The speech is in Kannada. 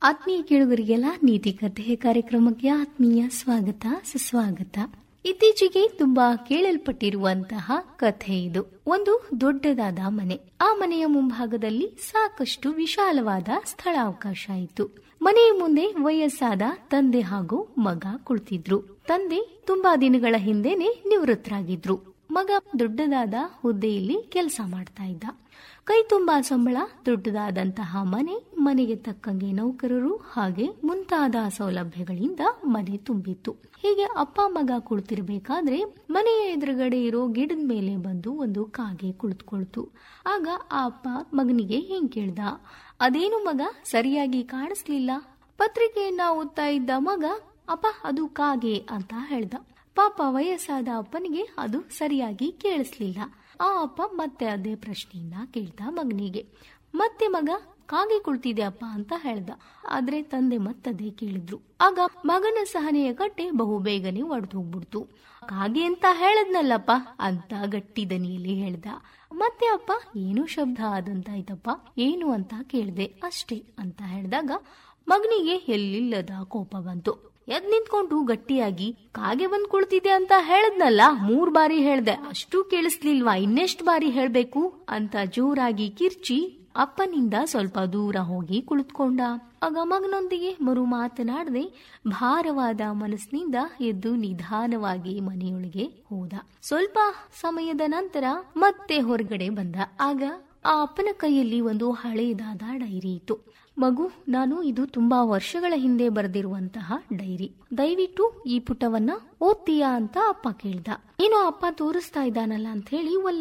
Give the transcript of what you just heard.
ಆತ್ಮೀಯ ಕೇಳುಗರಿಗೆಲ್ಲ ನೀತಿ ಕಥೆ ಕಾರ್ಯಕ್ರಮಕ್ಕೆ ಆತ್ಮೀಯ ಸ್ವಾಗತ ಸುಸ್ವಾಗತ ಇತ್ತೀಚೆಗೆ ತುಂಬಾ ಕೇಳಲ್ಪಟ್ಟಿರುವಂತಹ ಕಥೆ ಇದು ಒಂದು ದೊಡ್ಡದಾದ ಮನೆ ಆ ಮನೆಯ ಮುಂಭಾಗದಲ್ಲಿ ಸಾಕಷ್ಟು ವಿಶಾಲವಾದ ಸ್ಥಳಾವಕಾಶ ಇತ್ತು ಮನೆಯ ಮುಂದೆ ವಯಸ್ಸಾದ ತಂದೆ ಹಾಗೂ ಮಗ ಕುಳಿತಿದ್ರು ತಂದೆ ತುಂಬಾ ದಿನಗಳ ಹಿಂದೆನೆ ನಿವೃತ್ತರಾಗಿದ್ರು ಮಗ ದೊಡ್ಡದಾದ ಹುದ್ದೆಯಲ್ಲಿ ಕೆಲಸ ಮಾಡ್ತಾ ಇದ್ದ ಕೈ ತುಂಬಾ ಸಂಬಳ ದೊಡ್ಡದಾದಂತಹ ಮನೆ ಮನೆಗೆ ತಕ್ಕಂಗೆ ನೌಕರರು ಹಾಗೆ ಮುಂತಾದ ಸೌಲಭ್ಯಗಳಿಂದ ಮನೆ ತುಂಬಿತ್ತು ಹೀಗೆ ಅಪ್ಪ ಮಗ ಕುಳಿತಿರ್ಬೇಕಾದ್ರೆ ಮನೆಯ ಎದುರುಗಡೆ ಇರೋ ಗಿಡದ ಮೇಲೆ ಬಂದು ಒಂದು ಕಾಗೆ ಕುಳಿತುಕೊಳ್ತು ಆಗ ಆ ಅಪ್ಪ ಮಗನಿಗೆ ಹಿಂಗ್ ಕೇಳ್ದ ಅದೇನು ಮಗ ಸರಿಯಾಗಿ ಕಾಣಿಸ್ಲಿಲ್ಲ ಪತ್ರಿಕೆಯನ್ನ ಓದ್ತಾ ಇದ್ದ ಮಗ ಅಪ್ಪ ಅದು ಕಾಗೆ ಅಂತ ಹೇಳ್ದ ಪಾಪ ವಯಸ್ಸಾದ ಅಪ್ಪನಿಗೆ ಅದು ಸರಿಯಾಗಿ ಕೇಳಿಸ್ಲಿಲ್ಲ ಆ ಅಪ್ಪ ಮತ್ತೆ ಅದೇ ಪ್ರಶ್ನೆಯನ್ನ ಕೇಳ್ದ ಮಗನಿಗೆ ಮತ್ತೆ ಮಗ ಕಾಗೆ ಕುಳ್ತಿದೆ ಅಪ್ಪ ಅಂತ ಹೇಳ್ದ ಆದ್ರೆ ತಂದೆ ಮತ್ತದೇ ಕೇಳಿದ್ರು ಆಗ ಮಗನ ಸಹನೆಯ ಕಟ್ಟೆ ಬಹು ಬೇಗನೆ ಒಡೆದು ಹೋಗ್ಬಿಡ್ತು ಕಾಗೆ ಅಂತ ಹೇಳದ್ನಲ್ಲಪ್ಪ ಅಂತ ಗಟ್ಟಿ ದನಿಯಲ್ಲಿ ಹೇಳ್ದ ಮತ್ತೆ ಅಪ್ಪ ಏನು ಶಬ್ದ ಆದಂತಾಯ್ತಪ್ಪ ಏನು ಅಂತ ಕೇಳ್ದೆ ಅಷ್ಟೇ ಅಂತ ಹೇಳಿದಾಗ ಮಗನಿಗೆ ಎಲ್ಲಿಲ್ಲದ ಕೋಪ ಬಂತು ಎದ್ ನಿಂತ್ಕೊಂಡು ಗಟ್ಟಿಯಾಗಿ ಕಾಗೆ ಬಂದ್ ಕುಳ್ತಿದೆ ಅಂತ ಹೇಳದ್ನಲ್ಲ ಮೂರ್ ಬಾರಿ ಹೇಳ್ದೆ ಅಷ್ಟು ಕೇಳಿಸ್ಲಿಲ್ವಾ ಇನ್ನೆಷ್ಟ್ ಬಾರಿ ಹೇಳ್ಬೇಕು ಅಂತ ಜೋರಾಗಿ ಕಿರ್ಚಿ ಅಪ್ಪನಿಂದ ಸ್ವಲ್ಪ ದೂರ ಹೋಗಿ ಕುಳಿತುಕೊಂಡ ಆಗ ಮಗನೊಂದಿಗೆ ಮರು ಮಾತನಾಡದೆ ಭಾರವಾದ ಮನಸ್ಸಿನಿಂದ ಎದ್ದು ನಿಧಾನವಾಗಿ ಮನೆಯೊಳಗೆ ಹೋದ ಸ್ವಲ್ಪ ಸಮಯದ ನಂತರ ಮತ್ತೆ ಹೊರಗಡೆ ಬಂದ ಆಗ ಆ ಅಪ್ಪನ ಕೈಯಲ್ಲಿ ಒಂದು ಹಳೆಯದಾದ ಡೈರಿ ಇತ್ತು ಮಗು ನಾನು ಇದು ತುಂಬಾ ವರ್ಷಗಳ ಹಿಂದೆ ಬರೆದಿರುವಂತಹ ಡೈರಿ ದಯವಿಟ್ಟು ಈ ಪುಟವನ್ನ ಓದ್ತೀಯಾ ಅಂತ ಅಪ್ಪ ಕೇಳ್ದ ಏನೋ ಅಪ್ಪ ತೋರಿಸ್ತಾ ಇದ್ದಾನಲ್ಲ ಅಂತ ಹೇಳಿ ಒಲ್ಲ